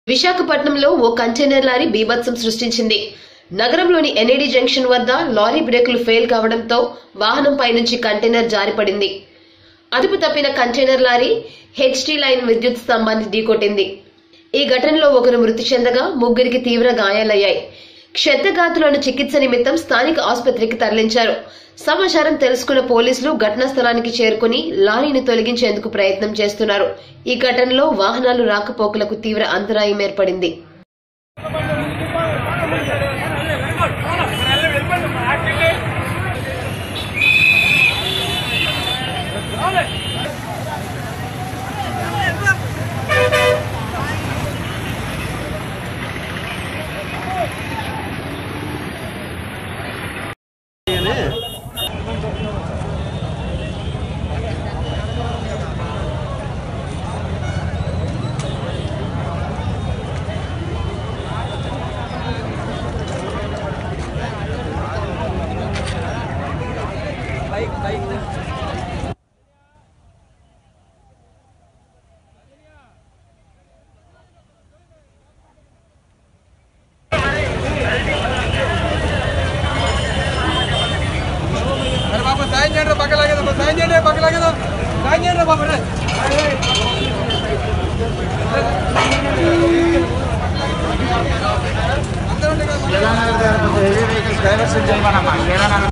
విశాఖపట్నంలో ఓ container lorry బీభత్సం సృష్టించింది నగరంలోని ఎన్ఏడి జంక్షన్ వద్ద లారీ బ్రేకులు ఫెయిల్ కావడంతో వాహనంపై నుంచి కంటైనర్ జారిపడింది అదుపు తప్పిన కంటైనర్ లారీ హెచ్టీ లైన్ విద్యుత్ స్తంభాన్ని ఢీకొట్టింది ఈ ఘటనలో ఒకరు మృతి చెందగా ముగ్గురికి తీవ్ర గాయాలయ్యాయి క్షతగాతులను చికిత్స నిమిత్తం స్థానిక ఆసుపత్రికి తరలించారు సమాచారం తెలుసుకున్న పోలీసులు ఘటనా స్థలానికి చేరుకుని లారీని తొలగించేందుకు ప్రయత్నం చేస్తున్నారు ఈ ఘటనలో వాహనాలు రాకపోకలకు తీవ్ర అంతరాయం ఏర్పడింది అరే బాబు సాయం చేయండి పక్క లాగేదా సాయం చేయండి పక్క లాగేదా సాయం చేయండి బాబు రే. అందరూ ఉండే కదా. శ్రీరానగర్ దగ్గర కొంచెం హెవీ వెహికల్స్ డైవర్షన్ చేయమన్నమ్మా శ్రీరానగర్